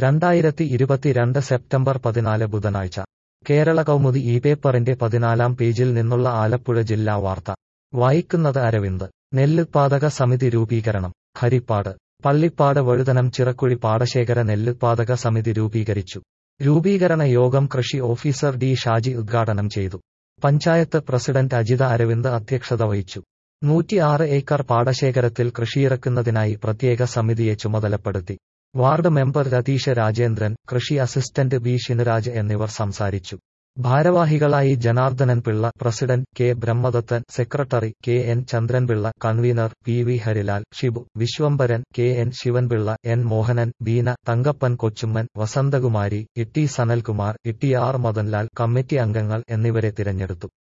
രണ്ടായിരത്തി ഇരുപത്തിരണ്ട് സെപ്റ്റംബർ പതിനാല് ബുധനാഴ്ച കേരള കൗമുദി ഈ പേപ്പറിന്റെ പതിനാലാം പേജിൽ നിന്നുള്ള ആലപ്പുഴ ജില്ലാ വാർത്ത വായിക്കുന്നത് അരവിന്ദ് നെല്ലുത്പാദക സമിതി രൂപീകരണം ഹരിപ്പാട് പള്ളിപ്പാട് വഴുതനം ചിറക്കുഴി പാടശേഖര നെല്ലുത്പാദക സമിതി രൂപീകരിച്ചു രൂപീകരണ യോഗം കൃഷി ഓഫീസർ ഡി ഷാജി ഉദ്ഘാടനം ചെയ്തു പഞ്ചായത്ത് പ്രസിഡന്റ് അജിത അരവിന്ദ് അധ്യക്ഷത വഹിച്ചു നൂറ്റിയാറ് ഏക്കർ പാടശേഖരത്തിൽ കൃഷിയിറക്കുന്നതിനായി പ്രത്യേക സമിതിയെ ചുമതലപ്പെടുത്തി വാർഡ് മെമ്പർ രതീഷ് രാജേന്ദ്രൻ കൃഷി അസിസ്റ്റന്റ് ബി ഷിനരാജ് എന്നിവർ സംസാരിച്ചു ഭാരവാഹികളായി Janardhanan Pillai president K Brahmadathan secretary K N Chandranpillai convener P V Harilal Shibu Vishwambharan K N Sivanpillai N Mohanan Beena Thankappan Kochumman Vasanthakumari Itty Sanalkumar Itty R Madanlal committee അംഗങ്ങൾ എന്നിവരെ തിരഞ്ഞെടുത്തു